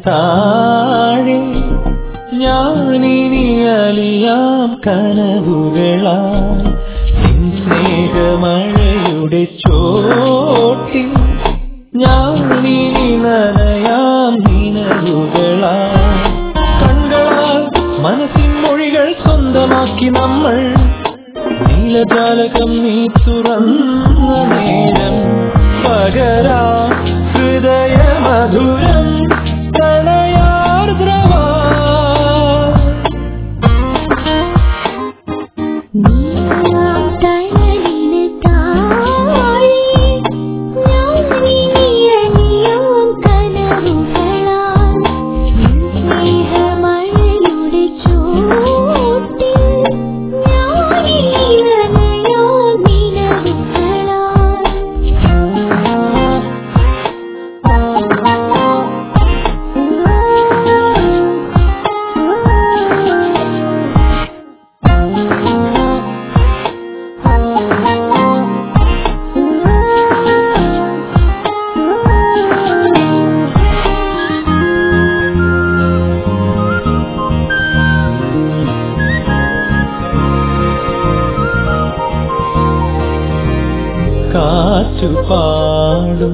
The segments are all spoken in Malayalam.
താഴെ ഞാനിനി അലിയാം കനവുകളായി നിൻ സ്നേഹമഴയുടെ ചോട്ടിൽ ഞാനിനി നനയാം നിനവുകളായി കണ്ണുകളാൽ മനസ്സിൻ മൊഴികൾ സ്വന്തമാക്കി നമ്മൾ നീലജാലകം നീ തുറന്ന നേരം പകരാ ഹൃദയ മധുരം പ്രണയാർദ്രവാ നീയാം തണലിന് താഴെ ഞാനിനി അലിയാം കനവുകളാൽ നിൻ സ്നേഹമഴയുടെ ചോട്ടിൽ ഞാനിനി നനയാം നിനവുകളാൽ കാറ്റുപാടും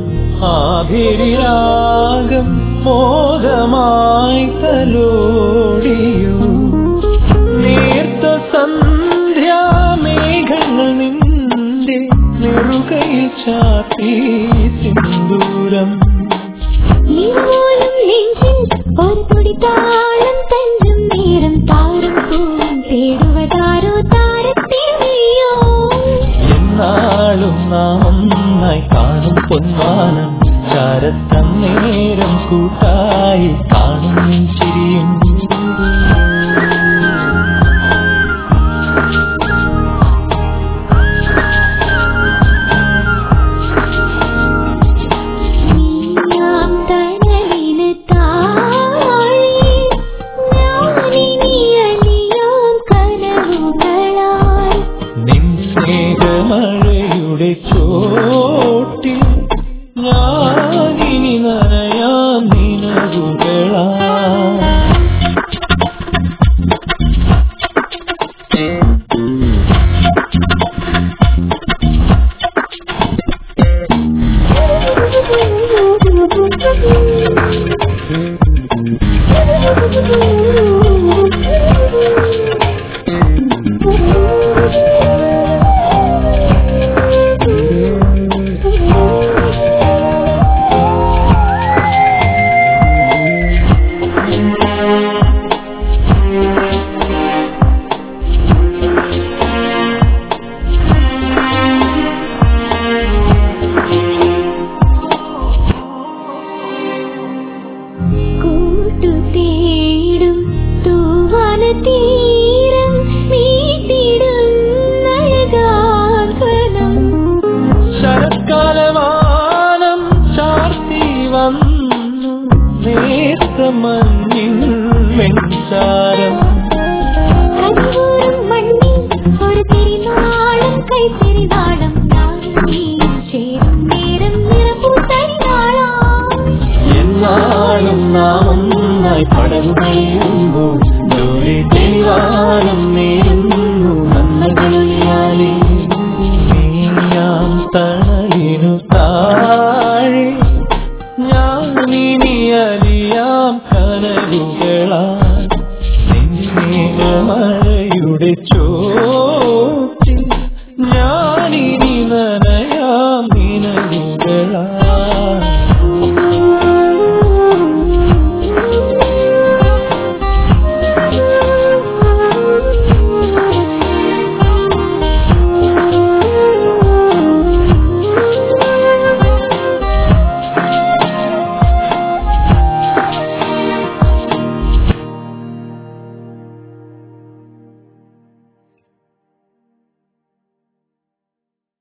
ആഭിരാഗം മോഹമായി തലോടിയോ നേർത്ത സന്ധ്യാമേഘങ്ങൾ നിന്റെ നെറുകയിൽ ചാത്തി സിന്ദൂരം നീയോലും നെഞ്ചിൽ ഒരു തുടി താളം തഞ്ചും നേരം താരം പൂവും തേടുവതാരോ താരത്തെ നീയോ എന്നാളും നാം ഒന്നായി കാണും പൊന്മാനം ചാരത്തം നേരം കൂട്ടായി കാണും നിൻ ചിരിയും നീയാം തണലിന് താഴെ ഞാനിനി അലിയാം കനവുകളാൽ നിൻ സ്നേഹമഴയുടെ ചോട്ടിൽ ഞാനിനി നനയാം നിനവുകളാ കൂട്ടു തേടും തൂവാന തീരം മീട്ടിടും നഴകാർവനം ശരത്കാലമാനം ചാർത്തി വന്നു നേർത്തമഞ്ഞിൻ വെഞ്ചാരം കതിവൂറും മണ്ണിൽ ഒരു തിരുനാളം കൈത്തിരുനാളം ഞാനും നീയും ചേരും നേരം നിറപൂത്തരിനാളാം എന്നാലും നാം ഒന്നായി പടവുകയുമ്പോൾ ദൂരെ തെളിവാനം നേരുന്നു നന്മകളിയാലേ നീയാം തണലിനു താഴെ ഞാനിനി അലിയാം കനവുകളാൽ നിൻ സ്നേഹമഴയുടെ ചോട്ടിൽ ഞാനിനി നനയാം നിനവുകളാൽ